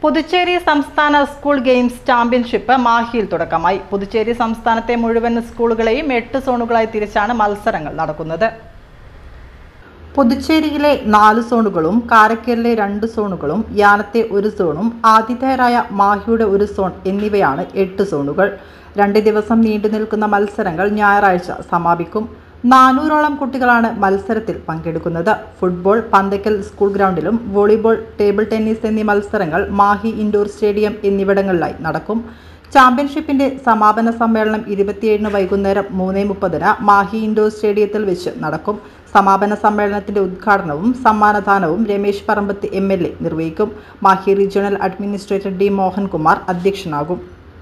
പുതുച്ചേരി സംസ്ഥാന school games championship മാഹിയിൽ തുടക്കമായി പുതുച്ചേരി സംസ്ഥാനത്തെ മുഴുവൻ സ്കൂളുകളെയും എട്ട് സോണുകളായി തിരിച്ചാണ് മത്സരങ്ങൾ നടക്കുന്നത് പുതുച്ചേരിയിലെ നാല് സോണുകളും കാരക്കേലിലെ രണ്ട് സോണുകളും യാനത്തെ ഒരു സോണും ആതിഥേയരായ മാഹിയുടെ ഒരു സോൺ എന്നിവയാണ് എട്ട് സോണുകൾ രണ്ട് ദിവസം നീണ്ടു നിൽക്കുന്ന മത്സരങ്ങൾ ഞായറാഴ്ച സമാപിക്കും നാനൂറോളം കുട്ടികളാണ് മത്സരത്തിൽ പങ്കെടുക്കുന്നത് ഫുട്ബോൾ പന്തക്കൽ സ്കൂൾ ഗ്രൗണ്ടിലും വോളിബോൾ ടേബിൾ ടെന്നീസ് എന്നീ മത്സരങ്ങൾ മാഹി ഇൻഡോർ സ്റ്റേഡിയം എന്നിവിടങ്ങളിലായി നടക്കും ചാമ്പ്യൻഷിപ്പിന്റെ സമാപന സമ്മേളനം ഇരുപത്തിയേഴിന് വൈകുന്നേരം മൂന്ന് മുപ്പതിന് മാഹി ഇൻഡോർ സ്റ്റേഡിയത്തിൽ വെച്ച് നടക്കും സമാപന സമ്മേളനത്തിന്റെ ഉദ്ഘാടനവും സമ്മാനദാനവും Ramesh Parambath M L A നിർവഹിക്കും Mahe regional administrator D Mohankumar അധ്യക്ഷനാകും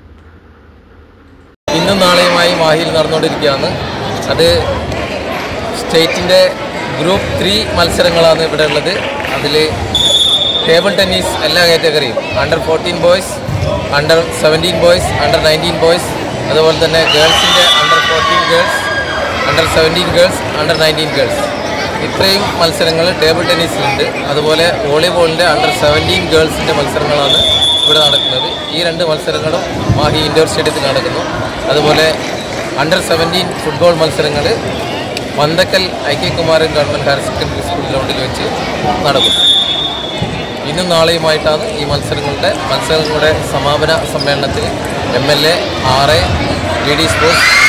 ഇന്നും നാളെയുമായി മാഹിയിൽ നടന്നുകൊണ്ടിരിക്കുകയാണ് അത് സ്റ്റേറ്റിൻ്റെ ഗ്രൂപ്പ് ത്രീ മത്സരങ്ങളാണ് ഇവിടെ ഉള്ളത് അതിൽ ടേബിൾ ടെന്നീസ് എല്ലാ കാറ്റഗറിയും under fourteen boys under seventeen boys under nineteen boys അതുപോലെ തന്നെ ഗേൾസിൻ്റെ under fourteen girls under seventeen girls under nineteen girls ഇത്രയും മത്സരങ്ങൾ ടേബിൾ ടെന്നീസിലുണ്ട് അതുപോലെ വോളിബോളിൻ്റെ അണ്ടർ സെവൻറ്റീൻ ഗേൾസിൻ്റെ മത്സരങ്ങളാണ് ഇവിടെ നടക്കുന്നത് ഈ രണ്ട് മത്സരങ്ങളും മാഹി ഇൻഡോർ സ്റ്റേഡിയത്തിൽ നടക്കുന്നു അതുപോലെ അണ്ടർ സെവൻറ്റീൻ ഫുട്ബോൾ മത്സരങ്ങൾ Panthakkal I K Kumaran government higher secondary school ഗ്രൗണ്ടിൽ വെച്ച് നടക്കുന്നു ഇന്നും നാളെയുമായിട്ടാണ് ഈ മത്സരങ്ങളുടെ മത്സരങ്ങളുടെ സമാപന സമ്മേളനത്തിൽ M L A R A D D sports